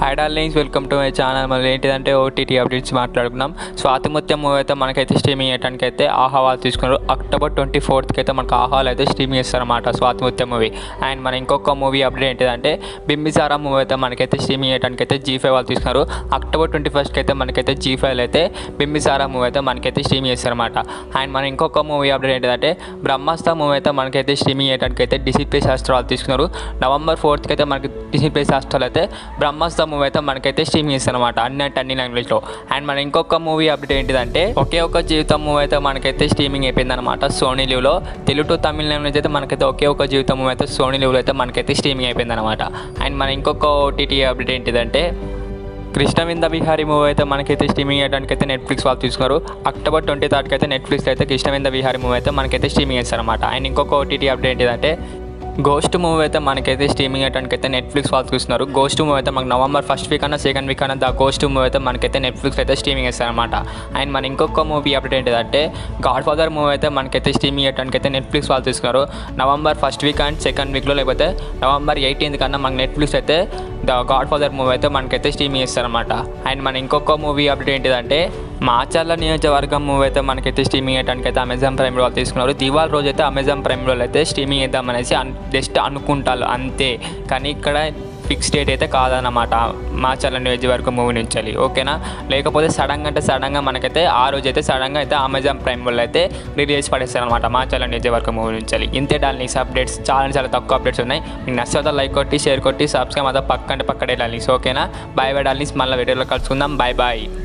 hi darlings welcome to my channel మళ్ళీ ఏంటిదంటే OTT updates మాట్లాడుకున్నాం స్వాతిముత్యం మూవీ అయితే మనకైతే స్ట్రీమింగ్ చేయడానికి అయితే ఆహా వాళ్ళు తీసుకున్నారు అక్టోబర్ ట్వంటీ ఫోర్త్కి అయితే మనకు ఆహాలు అయితే స్ట్రీమింగ్ చేస్తారన్నమాట స్వాతిముత్యం మూవీ అండ్ మన ఇంకొక మూవీ అప్డేట్ ఏంటిదంటే బింబిసారా మూవీ అయితే మనకైతే స్ట్రీమింగ్ చేయడానికి అయితే జీ ఫైవ్ వాళ్ళు తీసుకున్నారు అక్టోబర్ ట్వంటీ ఫస్ట్కి అయితే మనకైతే జీ ఫైవ్ అయితే బింబిసారా మూవీ అయితే మనకైతే స్ట్రీమింగ్ చేస్తారన్నమాట అండ్ మన ఇంకొక మూవీ అప్డేట్ ఏంటిదంటే బ్రహ్మాస్త్ర మూవీ అయితే మనకైతే స్ట్రీమింగ్ చేయడానికి అయితే డిసిప్లే శాస్త్ర వాళ్ళు తీసుకున్నారు నవంబర్ ఫోర్త్కి అయితే మనకి డిసిప్లే శాస్త్రాలు అయితే బ్రహ్మాస్త్ర మూవీ అయితే మనకైతే స్ట్రీమింగ్ చేస్తారనమాట అన్ని అంటే అన్ని లాంగ్వేజ్లో అండ్ మన ఇంకొక మూవీ అప్డేట్ ఏంటిదంటే ఒకే ఒక జీవితం మూవీ అయితే మనకైతే స్ట్రీమింగ్ అయిపోయింది అనమాట సోనీ లీవ్లో తెలుగు టు తమిళ లాంగ్వేజ్ అయితే మనకైతే ఒకే ఒక జీవితం మూవీ అయితే సోనీ లీవ్లో అయితే మనకైతే స్ట్రీమింగ్ అయిపోయింది అనమాట అండ్ మన ఇంకొక ఓటీటీ అప్డేట్ ఏంటిదంటే కృష్ణవింద విహారీ మూవీ అయితే మనకైతే స్ట్రీమింగ్ చేయడానికి అయితే నెట్ఫ్లిక్స్ వాళ్ళు తీసుకున్నారు అక్టోబర్ ట్వంటీ థర్డ్కి అయితే నెట్ఫ్లిక్స్ అయితే కృష్ణవింద విహారీ మూవీ అయితే మనకైతే స్ట్రీమింగ్ చేస్తారనమాట అండ్ ఇంకొక ఓటీటీ అప్డేట్ ఏంటిదంటే గోస్ట్ మూవీ అయితే మనకైతే స్ట్రీమింగ్ చేయడానికి అయితే నెట్ఫ్లిక్స్ వాళ్ళు చూస్తున్నారు గోస్ట్ మూవీ అయితే మనకు నవంబర్ ఫస్ట్ వీక్ అన్న సెకండ్ వీక్ అన్న ద గోస్ట్ మూవీ అయితే మనకైతే నెట్ఫ్లిక్స్ అయితే స్ట్రీమింగ్ చేస్తారనమాట అండ్ మన ఇంకొక మూవీ అప్డేట్ ఏంటిదంటే గాడ్ ఫాదర్ మూవీ అయితే మనకైతే స్ట్రీమింగ్ చేయడానికి అయితే నెట్ఫ్లిక్స్ వాళ్ళు తీసుకున్నారు November first week and second వీక్లో లేకపోతే నవంబర్ ఎయిటీన్త్ కన్నా మనకు నెట్ఫ్లిక్స్ అయితే ద గాడ్ ఫాదర్ మూవీ అయితే మనకైతే స్ట్రీమింగ్ చేస్తారనమాట అండ్ మన ఇంకొక మూవీ అప్డేట్ ఏంటిదంటే మాచర్ల నియోజకవర్గం మూవీ అయితే మనకైతే స్ట్రీమింగ్ చేయడానికి అయితే అమెజాన్ ప్రైమ్లో వాళ్ళు తీసుకున్నారు దివాల్ రోజు అయితే అమెజాన్ ప్రైమ్లో అయితే స్ట్రీమింగ్ చేద్దామనేసి అన్ జస్ట్ అనుకుంటారు అంతే కానీ ఇక్కడ ఫిక్స్ డేట్ అయితే కాదన్నమాట మాచర్ల నియోజకవర్గం మూవీ నుంచి ఓకేనా లేకపోతే సడన్గా అంటే సడన్గా మనకైతే ఆ రోజు అయితే సడన్గా అయితే అమెజాన్ ప్రైమ్ వాళ్ళు అయితే రిలీజ్ పడేస్తారనమాట మాచర్ల నియోజకవర్గం మూవీ నుంచి ఇంతే డార్లింగ్స్ అప్డేట్స్ చాలా చాలా తక్కువ అప్డేట్స్ ఉన్నాయి మీకు నచ్చితే లైక్ కొట్టి షేర్ కొట్టి సబ్స్క్రైబ్ అదా పక్క అంటే పక్కడే డార్లింగ్స్ ఓకేనా బాయ్ బాయ్ డార్లింగ్స్ మళ్ళీ వీడియోలో కలుసుకుందాం బాయ్ బాయ్